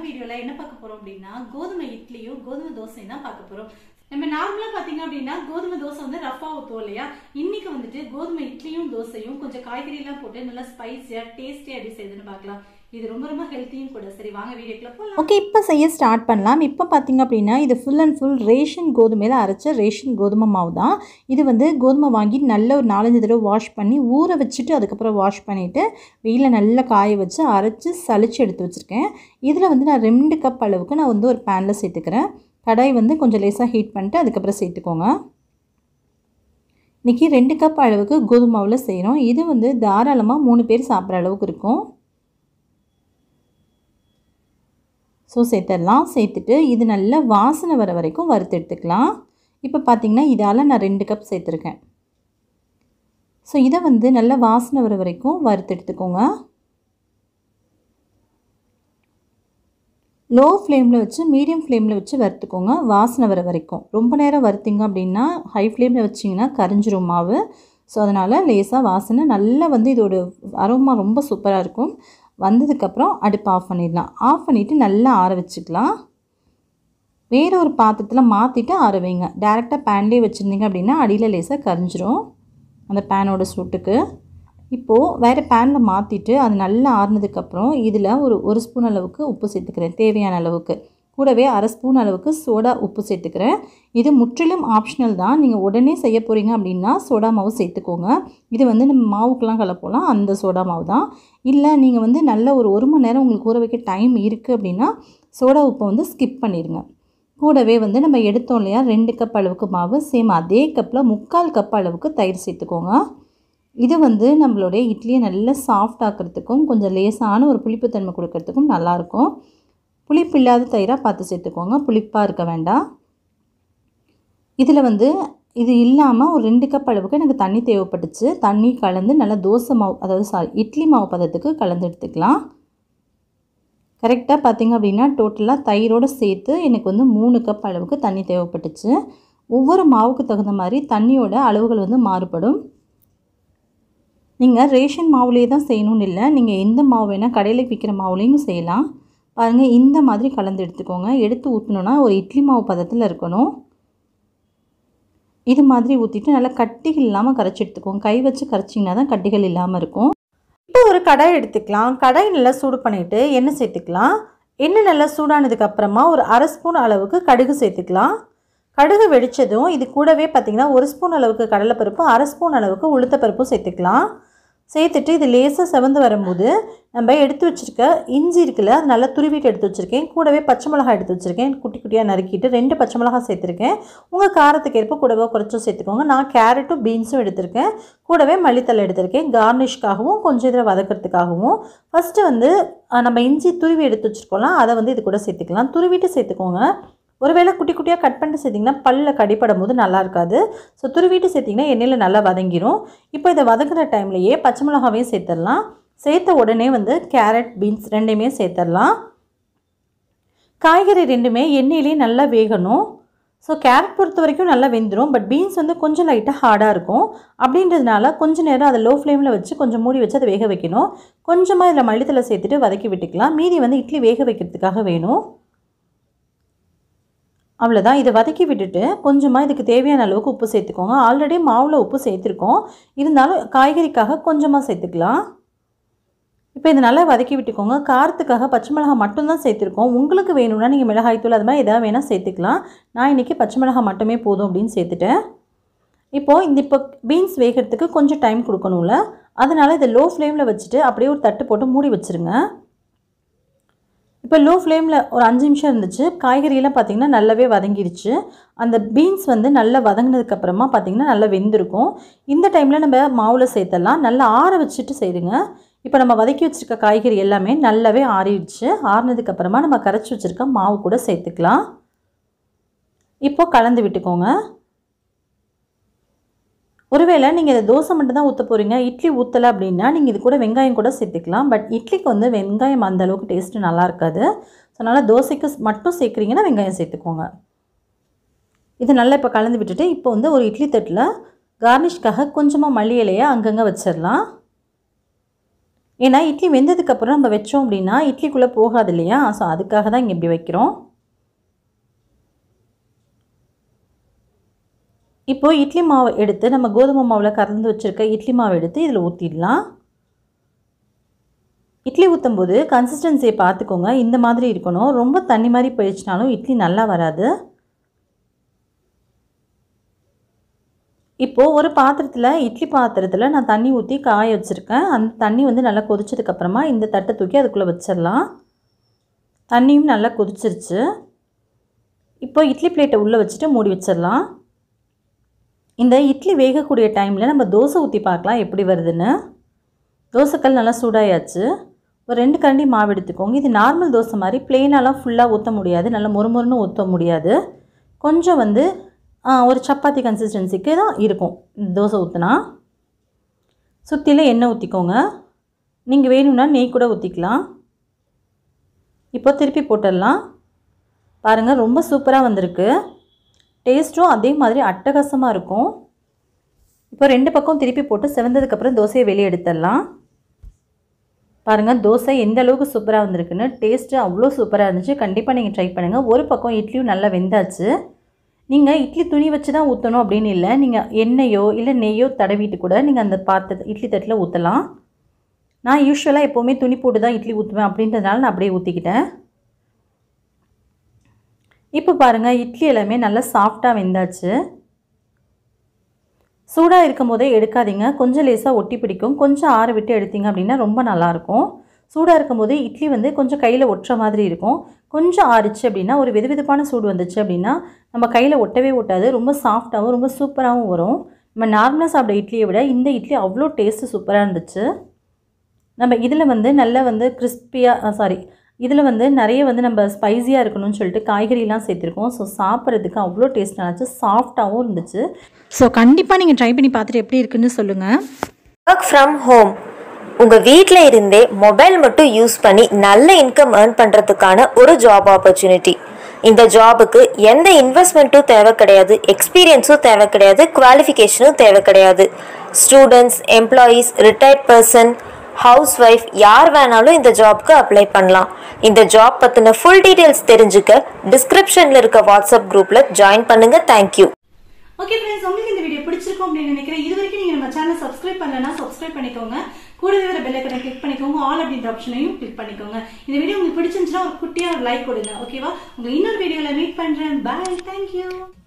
வீடியோல என்ன பார்க்க போறோம் அப்படின்னா கோதுமை இட்லியும் கோதுமை தோசையும் தான் பார்க்க போறோம் நம்ம நார்மலா பாத்தீங்க அப்படின்னா கோதுமை தோசை வந்து ரஃபா ஊத்துவோம் இல்லையா இன்னைக்கு வந்துட்டு கோதுமை இட்லியும் தோசையும் கொஞ்சம் காய்கறி எல்லாம் போட்டு நல்லா ஸ்பைசியா டேஸ்டியா எப்படி செய்யுதுன்னு பார்க்கலாம் இது ரொம்ப ரொம்ப ஹெல்த்தியும் கூட சரி வாங்க வீடியோக்குள்ள போலாம் ஓகே இப்போ செய்ய ஸ்டார்ட் பண்ணலாம் இப்போ பார்த்தீங்க அப்படின்னா இது ஃபுல் அண்ட் ஃபுல் ரேஷன் கோதுமையில் அரைச்ச ரேஷன் கோதுமை மாவு தான் இது வந்து கோதுமை வாங்கி நல்ல ஒரு நாலஞ்சு தடவை வாஷ் பண்ணி ஊற வச்சுட்டு அதுக்கப்புறம் வாஷ் பண்ணிவிட்டு வெயிலில் நல்லா காய வச்சு அரைச்சி சளிச்சு எடுத்து வச்சுருக்கேன் இதில் வந்து நான் ரெண்டு கப் அளவுக்கு நான் வந்து ஒரு பேனில் சேர்த்துக்கிறேன் கடாய் வந்து கொஞ்சம் லேசாக ஹீட் பண்ணிட்டு அதுக்கப்புறம் சேர்த்துக்கோங்க இன்றைக்கி ரெண்டு கப் அளவுக்கு கோதுமை மாவில் செய்கிறோம் இது வந்து தாராளமாக மூணு பேர் சாப்பிட்ற அளவுக்கு இருக்கும் ஸோ சேர்த்துடலாம் சேர்த்துட்டு இது நல்லா வாசனை வர வரைக்கும் வறுத்து எடுத்துக்கலாம் இப்போ பார்த்திங்கன்னா இதால் நான் ரெண்டு கப் சேர்த்துருக்கேன் ஸோ இதை வந்து நல்லா வாசனை வர வரைக்கும் வறுத்து எடுத்துக்கோங்க லோ ஃப்ளேமில் வச்சு மீடியம் ஃப்ளேமில் வச்சு வறுத்துக்கோங்க வாசனை வர வரைக்கும் ரொம்ப நேரம் வறுத்திங்க அப்படின்னா ஹை ஃப்ளேமில் வச்சிங்கன்னா கரிஞ்சிரும் மாவு ஸோ அதனால் லேசாக வாசனை நல்லா வந்து இதோட அரோமா ரொம்ப சூப்பராக இருக்கும் வந்ததுக்கப்புறம் அடுப்பு ஆஃப் பண்ணிடலாம் ஆஃப் பண்ணிவிட்டு நல்லா ஆற வச்சுக்கலாம் வேறு ஒரு பாத்திரத்தில் மாற்றிட்டு ஆற வைங்க டேரெக்டாக பேன்லேயே வச்சுருந்தீங்க அப்படின்னா அடியில் லேசாக கரிஞ்சிரும் அந்த பேனோட சூட்டுக்கு இப்போது வேறு பேனில் மாற்றிட்டு அது நல்லா ஆறுனதுக்கப்புறம் இதில் ஒரு ஒரு ஸ்பூன் அளவுக்கு உப்பு சேர்த்துக்கிறேன் தேவையான அளவுக்கு கூடவே அரை ஸ்பூன் அளவுக்கு சோடா உப்பு சேர்த்துக்கிறேன் இது முற்றிலும் ஆப்ஷனல் தான் நீங்கள் உடனே செய்ய போகிறீங்க அப்படின்னா சோடா மாவு சேர்த்துக்கோங்க இது வந்து நம்ம மாவுக்கெலாம் கலப்போலாம் அந்த சோடா மாவு தான் இல்லை நீங்கள் வந்து நல்ல ஒரு ஒரு மணி நேரம் உங்களுக்கு ஊற வைக்க டைம் இருக்குது அப்படின்னா சோடா உப்பை வந்து ஸ்கிப் பண்ணிடுங்க கூடவே வந்து நம்ம எடுத்தோம் இல்லையா ரெண்டு கப் அளவுக்கு மாவு சேம் அதே கப்பில் முக்கால் கப் அளவுக்கு தயிர் சேர்த்துக்கோங்க இது வந்து நம்மளுடைய இட்லியை நல்லா சாஃப்ட் ஆக்கிறதுக்கும் கொஞ்சம் லேசான ஒரு புளிப்புத்தன்மை கொடுக்கறதுக்கும் நல்லாயிருக்கும் புளிப்பு இல்லாத தயிராக பார்த்து சேர்த்துக்கோங்க புளிப்பாக இருக்க வேண்டாம் இதில் வந்து இது இல்லாமல் ஒரு ரெண்டு கப் அளவுக்கு எனக்கு தண்ணி தேவைப்பட்டுச்சு தண்ணி கலந்து நல்லா தோசை மாவு அதாவது சாரி இட்லி மாவு பதத்துக்கு கலந்து எடுத்துக்கலாம் கரெக்டாக பார்த்திங்க அப்படின்னா டோட்டலாக தயிரோடு சேர்த்து எனக்கு வந்து மூணு கப் அளவுக்கு தண்ணி தேவைப்பட்டுச்சு ஒவ்வொரு மாவுக்கு தகுந்த மாதிரி தண்ணியோட அளவுகள் வந்து மாறுபடும் நீங்கள் ரேஷன் மாவுலேயே தான் செய்யணும்னு இல்லை நீங்கள் எந்த மாவு வேணால் கடையில் விற்கிற மாவுலேயும் செய்யலாம் பாருங்கள் இந்த மாதிரி கலந்து எடுத்துக்கோங்க எடுத்து ஊற்றணுன்னா ஒரு இட்லி மாவு பதத்தில் இருக்கணும் இது மாதிரி ஊற்றிட்டு நல்லா கட்டிகள் இல்லாமல் கரைச்சி எடுத்துக்கோங்க கை வச்சு கரைச்சிங்கன்னா தான் கட்டிகள் இல்லாமல் இருக்கும் இப்போ ஒரு கடாய் எடுத்துக்கலாம் கடாய் நல்லா சூடு பண்ணிவிட்டு எண்ணெய் சேர்த்துக்கலாம் எண்ணெய் நல்லா சூடானதுக்கு அப்புறமா ஒரு அரை ஸ்பூன் அளவுக்கு கடுகு சேர்த்துக்கலாம் கடுகு வெடித்ததும் இது கூடவே பார்த்திங்கன்னா ஒரு ஸ்பூன் அளவுக்கு கடலைப்பருப்பு அரை ஸ்பூன் அளவுக்கு உளுத்தப்பருப்பும் சேர்த்துக்கலாம் சேர்த்துட்டு இது லேசாக செவந்து வரும்போது நம்ம எடுத்து வச்சுருக்க இஞ்சி இருக்குல்ல அது நல்லா துருவிட்டு எடுத்து வச்சுருக்கேன் கூடவே பச்சை மிளகாய் எடுத்து வச்சுருக்கேன் குட்டி குட்டியாக நறுக்கிட்டு ரெண்டு பச்சை மிளகாய் சேர்த்துருக்கேன் உங்கள் காரத்துக்கு ஏற்ப கூடவே குறைச்சும் சேர்த்துக்கோங்க நான் கேரட்டும் பீன்ஸும் எடுத்திருக்கேன் கூடவே மல்லித்தலை எடுத்திருக்கேன் கார்னிஷ்காகவும் கொஞ்சம் இதில் வதக்கிறதுக்காகவும் ஃபஸ்ட்டு வந்து நம்ம இஞ்சி துருவி எடுத்து வச்சுருக்கோம்லாம் அதை வந்து இது கூட சேர்த்துக்கலாம் துருவிட்டு சேர்த்துக்கோங்க ஒருவேளை குட்டி குட்டியாக கட் பண்ணிட்டு சேர்த்திங்கன்னா பல்ல கடிப்படும் போது நல்லா இருக்காது ஸோ துருவிட்டு சேர்த்திங்கன்னா எண்ணெயில் நல்லா வதங்கிரும் இப்போ இதை வதங்குற டைம்லையே பச்சை மிளகாவையும் சேர்த்துடலாம் சேர்த்த உடனே வந்து கேரட் பீன்ஸ் ரெண்டையுமே சேர்த்துடலாம் காய்கறி ரெண்டுமே எண்ணெயிலேயே நல்லா வேகணும் ஸோ கேரட் பொறுத்த வரைக்கும் நல்லா வெந்துடும் பட் பீன்ஸ் வந்து கொஞ்சம் லைட்டாக ஹார்டாக இருக்கும் அப்படின்றதுனால கொஞ்சம் நேரம் அதை லோ ஃப்ளேமில் வச்சு கொஞ்சம் மூடி வச்சு அதை வேக வைக்கணும் கொஞ்சமாக இதில் மல்லித்தலை சேர்த்துட்டு வதக்கி விட்டுக்கலாம் மீதி வந்து இட்லி வேக வைக்கிறதுக்காக வேணும் அவ்வளோதான் இதை வதக்கி விட்டுட்டு கொஞ்சமாக இதுக்கு தேவையான அளவுக்கு உப்பு சேர்த்துக்கோங்க ஆல்ரெடி மாவில் உப்பு சேர்த்துருக்கோம் இருந்தாலும் காய்கறிக்காக கொஞ்சமாக சேர்த்துக்கலாம் இப்போ இதை நல்லா வதக்கி விட்டுக்கோங்க காரத்துக்காக பச்சை மிளகாய் மட்டும்தான் சேர்த்துருக்கோம் உங்களுக்கு வேணும்னா நீங்கள் மிளகாய்த்தூள் அது மாதிரி எதாவது வேணால் சேர்த்துக்கலாம் நான் இன்றைக்கி பச்சை மிளகாய் மட்டுமே போதும் அப்படின்னு சேர்த்துட்டேன் இப்போது இந்த இப்போ பீன்ஸ் வேகிறதுக்கு கொஞ்சம் டைம் கொடுக்கணும்ல அதனால் இதை லோ ஃப்ளேமில் வச்சுட்டு அப்படியே ஒரு தட்டு போட்டு மூடி வச்சுருங்க இப்போ லோ ஃப்ளேமில் ஒரு அஞ்சு நிமிஷம் இருந்துச்சு காய்கறியெல்லாம் பார்த்திங்கன்னா நல்லாவே வதங்கிடுச்சு அந்த பீன்ஸ் வந்து நல்லா வதங்கினதுக்கப்புறமா பார்த்திங்கன்னா நல்லா வெந்திருக்கும் இந்த டைமில் நம்ம மாவில் சேர்த்தலாம் நல்லா ஆற வச்சுட்டு செய்யுங்க இப்போ நம்ம வதக்கி வச்சுருக்க காய்கறி எல்லாமே நல்லாவே ஆறிடுச்சு ஆறினதுக்கப்புறமா நம்ம கரைச்சி வச்சுருக்க மாவு கூட சேர்த்துக்கலாம் இப்போ கலந்து விட்டுக்கோங்க ஒருவேளை நீங்கள் இதை தோசை மட்டும் தான் ஊற்ற போகிறீங்க இட்லி ஊற்றலை அப்படின்னா நீங்கள் இது கூட வெங்காயம் கூட சேர்த்துக்கலாம் பட் இட்லிக்கு வந்து வெங்காயம் அந்த அளவுக்கு டேஸ்ட்டு நல்லா இருக்காது ஸோ அதனால் தோசைக்கு மட்டும் சேர்க்குறீங்கன்னா வெங்காயம் சேர்த்துக்கோங்க இது நல்லா இப்போ கலந்து விட்டுட்டு இப்போ வந்து ஒரு இட்லி தட்டில் கார்னிஷ்காக கொஞ்சமாக மல்லி இலையை அங்கங்கே வச்சிடலாம் ஏன்னா இட்லி வெந்ததுக்கப்புறம் நம்ம வச்சோம் அப்படின்னா இட்லிக்குள்ளே போகாது இல்லையா ஸோ அதுக்காக தான் இங்கே இப்படி வைக்கிறோம் இப்போது இட்லி மாவு எடுத்து நம்ம கோதுமை மாவில் கலந்து வச்சுருக்க இட்லி மாவு எடுத்து இதில் ஊற்றிடலாம் இட்லி ஊற்றும் போது கன்சிஸ்டன்சியை பார்த்துக்கோங்க இந்த மாதிரி இருக்கணும் ரொம்ப தண்ணி மாதிரி போயிடுச்சுனாலும் இட்லி நல்லா வராது இப்போது ஒரு பாத்திரத்தில் இட்லி பாத்திரத்தில் நான் தண்ணி ஊற்றி காய வச்சுருக்கேன் அந்த தண்ணி வந்து நல்லா கொதிச்சதுக்கப்புறமா இந்த தட்டை தூக்கி அதுக்குள்ளே வச்சிடலாம் தண்ணியும் நல்லா கொதிச்சிருச்சு இப்போ இட்லி பிளேட்டை உள்ளே வச்சுட்டு மூடி வச்சிடலாம் இந்த இட்லி வேகக்கூடிய டைமில் நம்ம தோசை ஊற்றி பார்க்கலாம் எப்படி வருதுன்னு தோசைக்கல் நல்லா சூடாயாச்சு ஒரு ரெண்டு கரண்டி மாவு எடுத்துக்கோங்க இது நார்மல் தோசை மாதிரி பிளெயினாலாம் ஃபுல்லாக ஊற்ற முடியாது நல்லா மொறுமொறுன்னு ஊற்ற முடியாது கொஞ்சம் வந்து ஒரு சப்பாத்தி கன்சிஸ்டன்சிக்கு தான் இருக்கும் தோசை ஊற்றினா சுற்றில எண்ணெய் ஊற்றிக்கோங்க நீங்கள் வேணும்னா நெய் கூட ஊற்றிக்கலாம் இப்போ திருப்பி போட்டுடலாம் பாருங்கள் ரொம்ப சூப்பராக வந்திருக்கு டேஸ்ட்டும் அதே மாதிரி அட்டகாசமாக இருக்கும் இப்போ ரெண்டு பக்கம் திருப்பி போட்டு செவந்ததுக்கப்புறம் தோசையை வெளியே எடுத்துடலாம் பாருங்கள் தோசை எந்த அளவுக்கு சூப்பராக வந்திருக்குன்னு டேஸ்ட்டு அவ்வளோ சூப்பராக இருந்துச்சு கண்டிப்பாக நீங்கள் ட்ரை பண்ணுங்கள் ஒரு பக்கம் இட்லியும் நல்லா வெந்தாச்சு நீங்கள் இட்லி துணி வச்சு தான் ஊற்றணும் அப்படின்னு இல்லை நீங்கள் எண்ணெயோ இல்லை நெய்யோ தடவிட்டு கூட நீங்கள் அந்த பாத்திர இட்லி தட்டில் ஊற்றலாம் நான் யூஸ்வலாக எப்போவுமே துணி போட்டு தான் இட்லி ஊற்றுவேன் அப்படின்றதுனால நான் அப்படியே ஊற்றிக்கிட்டேன் இப்போ பாருங்கள் இட்லி எல்லாமே நல்லா சாஃப்டாக வெந்தாச்சு சூடாக இருக்கும் போதே எடுக்காதீங்க கொஞ்சம் லேசாக ஒட்டி பிடிக்கும் கொஞ்சம் ஆற விட்டு எடுத்தீங்க அப்படின்னா ரொம்ப நல்லாயிருக்கும் சூடாக இருக்கும் போது இட்லி வந்து கொஞ்சம் கையில் ஒட்டுற மாதிரி இருக்கும் கொஞ்சம் ஆறிச்சு அப்படின்னா ஒரு வெது வெதுப்பான சூடு வந்துச்சு அப்படின்னா நம்ம கையில் ஒட்டவே ஒட்டாது ரொம்ப சாஃப்டாகவும் ரொம்ப சூப்பராகவும் வரும் நம்ம நார்மலாக சாப்பிட இட்லியை விட இந்த இட்லி அவ்வளோ டேஸ்ட்டு சூப்பராக இருந்துச்சு நம்ம இதில் வந்து நல்லா வந்து கிறிஸ்பியாக சாரி இதில் வந்து நிறைய வந்து நம்ம ஸ்பைஸியாக இருக்கணும்னு சொல்லிட்டு காய்கறிலாம் சேர்த்துருக்கோம் ஸோ சாப்பிட்றதுக்கு அவ்வளோ டேஸ்ட் இருந்துச்சு சாஃப்டாகவும் இருந்துச்சு ஸோ கண்டிப்பாக நீங்கள் ட்ரை பண்ணி பார்த்துட்டு எப்படி இருக்குன்னு சொல்லுங்கள் ஒர்க் ஃப்ரம் ஹோம் உங்கள் வீட்டில் இருந்தே மொபைல் மட்டும் யூஸ் பண்ணி நல்ல இன்கம் ஏர்ன் பண்ணுறதுக்கான ஒரு ஜாப் ஆப்பர்ச்சுனிட்டி இந்த ஜாபுக்கு எந்த இன்வெஸ்ட்மெண்ட்டும் தேவை கிடையாது எக்ஸ்பீரியன்ஸும் தேவை கிடையாது குவாலிஃபிகேஷனும் தேவை கிடையாது students employees retired person house wife யார் வேணாலும் இந்த ஜாப்க்கு அப்ளை பண்ணலாம் இந்த ஜாப் பற்றின ஃபுல் டீட்டெயில்ஸ் தெரிஞ்சுக்க டிஸ்கிரிப்ஷனில் இருக்க வாட்ஸ்அப் குரூப்பில் ஜாயின் பண்ணுங்கள் தேங்க்யூ ஓகே ஃப்ரெண்ட்ஸ் உங்களுக்கு இந்த வீடியோ பிடிச்சிருக்கும் அப்படின்னு நினைக்கிறேன் இது வரைக்கும் நீங்க நம்ம சேனல் சப்ஸ்கிரைப் பண்ணலனா சப்ஸ்கிரைப் பண்ணிக்கோங்க கூடவே வர பெல் ஐக்கனை கிளிக் பண்ணிக்கோங்க ஆல் அப்படின்ற ஆப்ஷனையும் கிளிக் பண்ணிக்கோங்க இந்த வீடியோ உங்களுக்கு பிடிச்சிருந்துச்சுன்னா ஒரு குட்டியா ஒரு லைக் கொடுங்க ஓகேவா உங்க இன்னொரு வீடியோல மீட் பண்றேன் பை தேங்க்யூ